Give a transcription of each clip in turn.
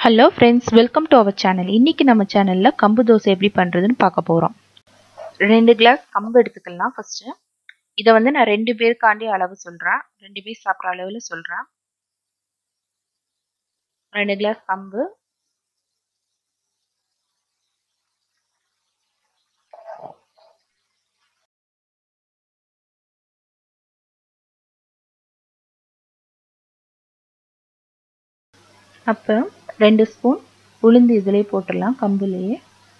hello friends welcome to our channel இன்றைக்கி நம்ம சேனலில் கம்பு தோசை எப்படி பண்ணுறதுன்னு பார்க்க போகிறோம் ரெண்டு கிளாஸ் கம்பு எடுத்துக்கலாம் ஃபஸ்ட்டு இதை வந்து நான் ரெண்டு பேருக்காண்டி அளவு சொல்கிறேன் ரெண்டு பேர் சாப்பிட்ற அளவில் சொல்கிறேன் ரெண்டு கிளாஸ் கம்பு அப்போ ரெண்டு ஸ்பூன் உளுந்து இதிலே போட்டுடலாம் கம்புலேயே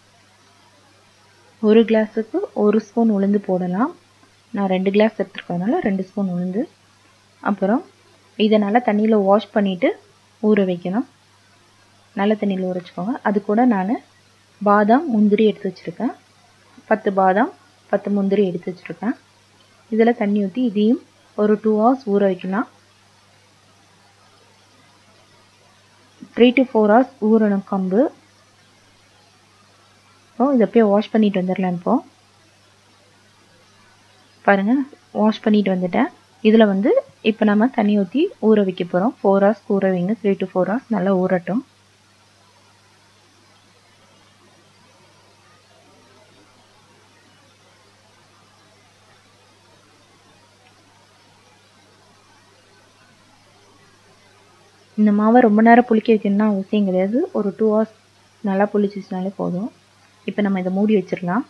ஒரு கிளாஸுக்கு ஒரு ஸ்பூன் உளுந்து போடலாம் நான் ரெண்டு கிளாஸ் எடுத்துருக்கறதுனால ரெண்டு ஸ்பூன் உளுந்து அப்புறம் இதை நல்லா தண்ணியில் வாஷ் பண்ணிவிட்டு ஊற வைக்கணும் நல்ல தண்ணியில் ஊற வச்சுக்கோங்க அது கூட நான் பாதாம் முந்திரி எடுத்து வச்சுருக்கேன் பத்து பாதாம் பத்து முந்திரி எடுத்து வச்சுருக்கேன் இதில் தண்ணி ஊற்றி இதையும் ஒரு டூ ஹவர்ஸ் ஊற வைக்கலாம் த்ரீ டு ஃபோர் ஹவர்ஸ் ஊறணும் கம்பு இப்போ இதை போய் வாஷ் பண்ணிட்டு வந்துடலாம் இப்போ பாருங்கள் வாஷ் பண்ணிட்டு வந்துட்டேன் இதில் வந்து இப்போ நம்ம தண்ணி ஊற்றி ஊற வைக்க போகிறோம் ஃபோர் ஹவர்ஸ் ஊற வைங்க த்ரீ டு ஃபோர் ஹவர்ஸ் நல்லா ஊறட்டும் இந்த மாவை ரொம்ப நேரம் புளிக்க வைக்கணும்னா அவசியம் கிடையாது ஒரு டூ ஹவர்ஸ் நல்லா புளிச்சிச்சுனாலே போதும் இப்போ நம்ம இதை மூடி வச்சிடலாம்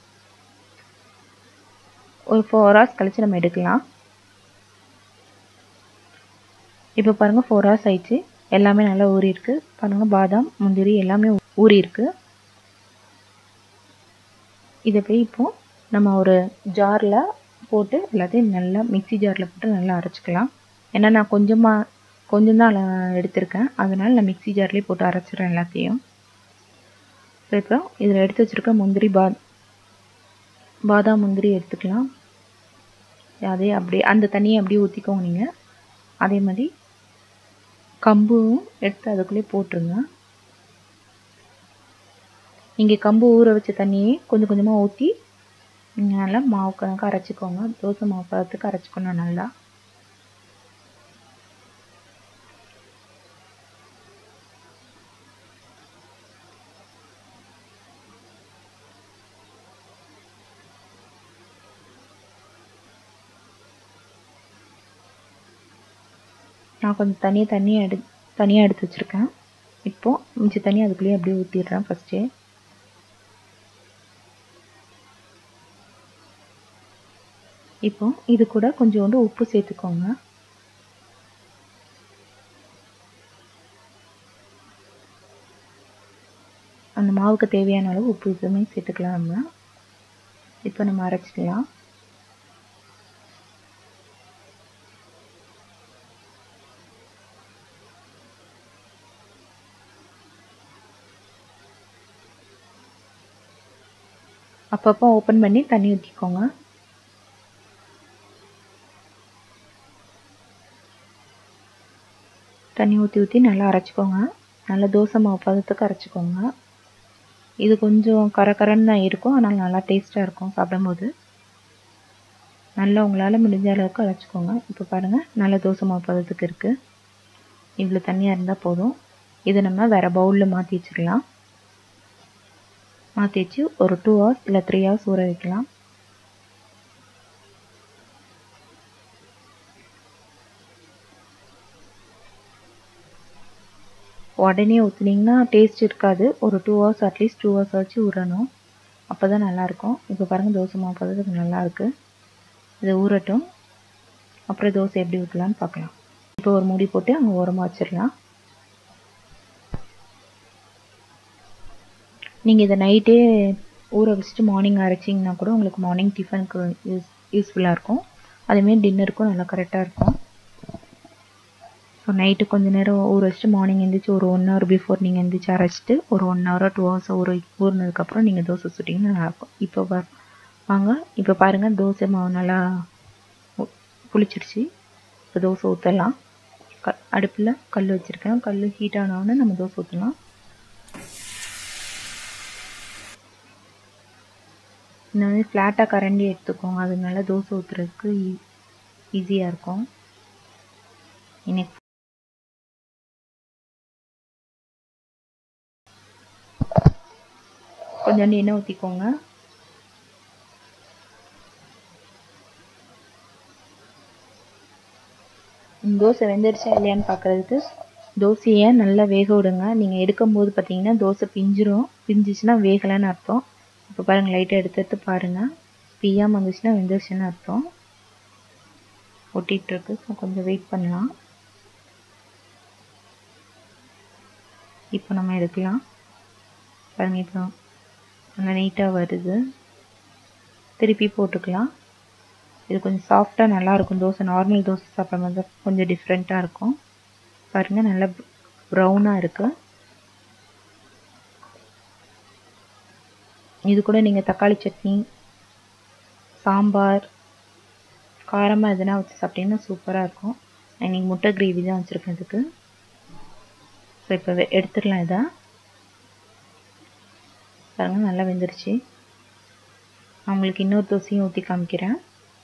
ஒரு ஃபோர் ஹவர்ஸ் கழித்து நம்ம எடுக்கலாம் இப்போ பாருங்கள் ஃபோர் ஹவர்ஸ் ஆயிடுச்சு எல்லாமே நல்லா ஊறி இருக்கு பாருங்கள் பாதாம் முந்திரி எல்லாமே ஊறி இருக்கு இதை போய் இப்போ நம்ம ஒரு ஜாரில் போட்டு எல்லாத்தையும் நல்லா மிக்சி ஜாரில் போட்டு நல்லா அரைச்சிக்கலாம் ஏன்னா நான் கொஞ்சமாக கொஞ்சம் தான் எடுத்திருக்கேன் அதனால் நான் மிக்சி ஜார்லேயே போட்டு அரைச்சிடுறேன் எல்லாத்தையும் இப்போ இதில் எடுத்து வச்சுருக்க முந்திரி பா பாதாம் முந்திரி எடுத்துக்கலாம் அதே அப்படியே அந்த தண்ணியை அப்படியே ஊற்றிக்கோங்க நீங்கள் அதே மாதிரி கம்பும் எடுத்து அதுக்குள்ளேயே போட்டுருங்க நீங்கள் கம்பு ஊற வச்ச தண்ணியை கொஞ்சம் கொஞ்சமாக ஊற்றி நீங்கள் நல்லா மாவு கணக்காக அரைச்சிக்கோங்க தோசை மாவு பதத்துக்கு அரைச்சிக்கணும் நல்லா நான் கொஞ்சம் தனியாக தண்ணியாக எடு தனியாக எடுத்து வச்சுருக்கேன் இப்போது மிச்ச தண்ணி அதுக்குள்ளேயே அப்படியே ஊற்றிடுறேன் ஃபஸ்ட்டே இப்போ இது கூட கொஞ்சோண்டு உப்பு சேர்த்துக்கோங்க அந்த மாவுக்கு தேவையான அளவு உப்பு இதுவுமே சேர்த்துக்கலாம் நம்ம இப்போ நம்ம அரைச்சிக்கலாம் அப்பப்போ ஓப்பன் பண்ணி தண்ணி ஊற்றிக்கோங்க தண்ணி ஊற்றி ஊற்றி நல்லா அரைச்சிக்கோங்க நல்லா தோசை மாவு பதத்துக்கு அரைச்சிக்கோங்க இது கொஞ்சம் கரகரன்னு தான் இருக்கும் ஆனால் நல்லா டேஸ்ட்டாக இருக்கும் சாப்பிடும்போது நல்லா உங்களால் முடிஞ்ச அளவுக்கு அரைச்சிக்கோங்க இப்போ பாருங்கள் நல்ல தோசை மாவு பதத்துக்கு இருக்குது இவ்வளோ தண்ணியாக இருந்தால் போதும் இதை நம்ம வேறு பவுலில் மாற்றி வச்சிடலாம் மாற்றி வச்சு ஒரு டூ ஹவர்ஸ் இல்லை த்ரீ ஹவர்ஸ் ஊற வைக்கலாம் உடனே ஊற்றுனீங்கன்னா டேஸ்ட் இருக்காது ஒரு two hours at least two hours வச்சு ஊறணும் அப்போ தான் நல்லாயிருக்கும் இப்போ பாருங்கள் தோசை மாவு பதத்துக்கு நல்லாயிருக்கு இது ஊறட்டும் அப்புறம் தோசை எப்படி ஊற்றலான்னு பார்க்கலாம் இப்போ ஒரு மூடி போட்டு அங்கே ஓரமாக வச்சிடலாம் நீங்கள் இதை நைட்டே ஊற வச்சுட்டு மார்னிங் அரைச்சிங்கன்னா கூட உங்களுக்கு மார்னிங் டிஃபனுக்கு யூஸ் யூஸ்ஃபுல்லாக இருக்கும் அதேமாரி டின்னருக்கும் நல்லா கரெக்டாக இருக்கும் ஸோ நைட்டு கொஞ்சம் நேரம் ஊற வச்சுட்டு மார்னிங் எழுந்திரிச்சு ஒரு ஒன் ஹவர் பிஃபோர் நீங்கள் எழுந்திரிச்சு அரைச்சிட்டு ஒரு ஒன் ஹவரோ டூ ஹவர்ஸ் ஊற ஊறினதுக்கப்புறம் நீங்கள் தோசை சுட்டிங்கன்னா நல்லாயிருக்கும் இப்போ பா வாங்க இப்போ பாருங்கள் தோசை மாவு நல்லா புளிச்சிடுச்சு இப்போ தோசை ஊற்றலாம் க அடுப்பில் கல் வச்சுருக்கேன் கல் ஹீட் ஆனவுடனே நம்ம தோசை ஊற்றலாம் இந்த மாதிரி ஃப்ளாட்டாக கரண்டி எடுத்துக்கோங்க அதனால தோசை ஊற்றுறதுக்கு ஈஸியாக இருக்கும் எனக்கு கொஞ்சோண்டு எண்ணெய் ஊற்றிக்கோங்க தோசை வெந்துருச்சா இல்லையான்னு பார்க்குறதுக்கு தோசையை நல்லா வேக விடுங்க நீங்கள் எடுக்கும்போது பார்த்தீங்கன்னா தோசை பிஞ்சிரும் பிஞ்சிச்சுன்னா வேகலைன்னு அர்த்தம் இப்போ பாருங்கள் லைட்டாக எடுத்து எடுத்து பாருங்கள் பிய்யாமல் வந்துச்சுன்னா வெந்துருச்சுன்னு அர்த்தம் ஒட்டிகிட்ருக்கு ஸோ கொஞ்சம் வெயிட் பண்ணலாம் இப்போ நம்ம எடுக்கலாம் பாருங்கள் இப்போ நல்லா நீட்டாக வருது திருப்பி போட்டுக்கலாம் இது கொஞ்சம் சாஃப்டாக நல்லாயிருக்கும் தோசை நார்மல் தோசை சாப்பிட்ற மாதிரி தான் கொஞ்சம் டிஃப்ரெண்ட்டாக இருக்கும் பாருங்கள் நல்லா ப்ரௌனாக இருக்குது இது கூட நீங்கள் தக்காளி சட்னி சாம்பார் காரமாக எதுனா வச்சு சாப்பிட்டீங்கன்னா சூப்பராக இருக்கும் நான் இன்றைக்கி முட்டை கிரேவி தான் வச்சுருக்கேன் இதுக்கு ஸோ இப்போ எடுத்துடலாம் இதை பாருங்கள் நல்லா வெந்துருச்சு நான் உங்களுக்கு இன்னொரு தோசையும் ஊற்றி காமிக்கிறேன்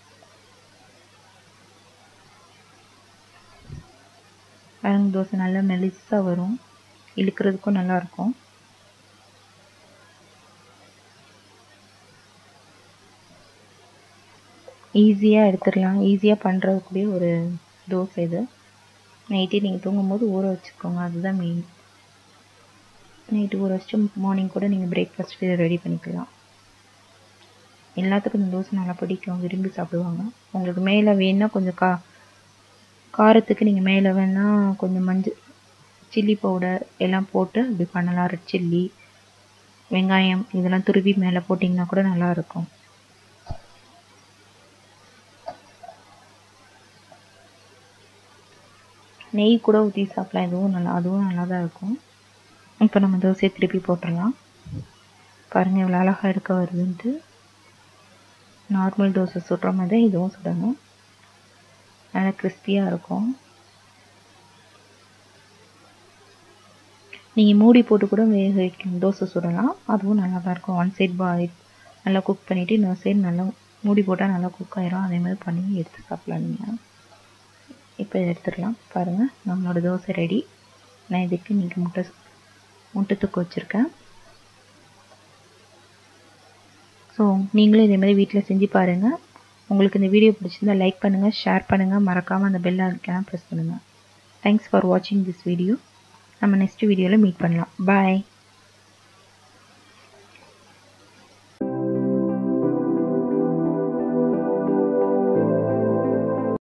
பாருங்க தோசை நல்லா மெலிசாக வரும் இழுக்கிறதுக்கும் நல்லாயிருக்கும் ஈஸியாக எடுத்துடலாம் ஈஸியாக பண்ணுறதுக்கூடிய ஒரு தோசை இது நைட்டே நீங்கள் தூங்கும்போது ஊற வச்சுக்கோங்க அதுதான் மெயின் நைட்டு ஊற வச்சுட்டு மார்னிங் கூட நீங்கள் பிரேக்ஃபாஸ்ட் இதை ரெடி பண்ணிக்கலாம் எல்லாத்துக்கும் இந்த தோசை நல்லா பிடிக்கும் விரும்பி சாப்பிடுவாங்க உங்களுக்கு மேலே வேணுன்னா கொஞ்சம் கா காரத்துக்கு நீங்கள் மேலே வேணால் கொஞ்சம் மஞ்சள் சில்லி பவுடர் எல்லாம் போட்டு அப்படி பண்ணலாம் ரெட் சில்லி வெங்காயம் இதெல்லாம் துருவி மேலே போட்டிங்கன்னா கூட நல்லாயிருக்கும் நெய் கூட ஊற்றி சாப்பிடலாம் இதுவும் நல்லா அதுவும் நல்லா தான் இருக்கும் இப்போ நம்ம தோசையை திருப்பி போட்டுடலாம் பாருங்கள் இவ்வளோ அழகாக எடுக்க வருதுன்ட்டு நார்மல் தோசை சுடுற மாதிரி தான் இதுவும் சுடணும் நல்லா கிறிஸ்பியாக இருக்கும் நீங்கள் மூடி போட்டு கூட வேக வைக்கணும் தோசை சுடலாம் அதுவும் நல்லா தான் இருக்கும் ஒன் சைட் பாயில் நல்லா குக் பண்ணிவிட்டு இன்னொரு சைடு நல்லா மூடி போட்டால் நல்லா குக் ஆயிரும் அதே மாதிரி பண்ணி எடுத்து சாப்பிட்லாம் நீங்கள் இப்போ எடுத்துடலாம் பாருங்கள் நம்மளோட தோசை ரெடி நான் இதுக்கு நீங்கள் முட்டை முட்டை தூக்கு வச்சுருக்கேன் ஸோ நீங்களும் இதே மாதிரி வீட்டில் செஞ்சு பாருங்கள் உங்களுக்கு இந்த வீடியோ பிடிச்சிருந்தா லைக் பண்ணுங்கள் ஷேர் பண்ணுங்கள் மறக்காமல் அந்த பெல் ஐக்கான ப்ரெஸ் பண்ணுங்கள் தேங்க்ஸ் ஃபார் வாட்சிங் திஸ் வீடியோ நம்ம நெக்ஸ்ட் வீடியோவில் மீட் பண்ணலாம் பாய்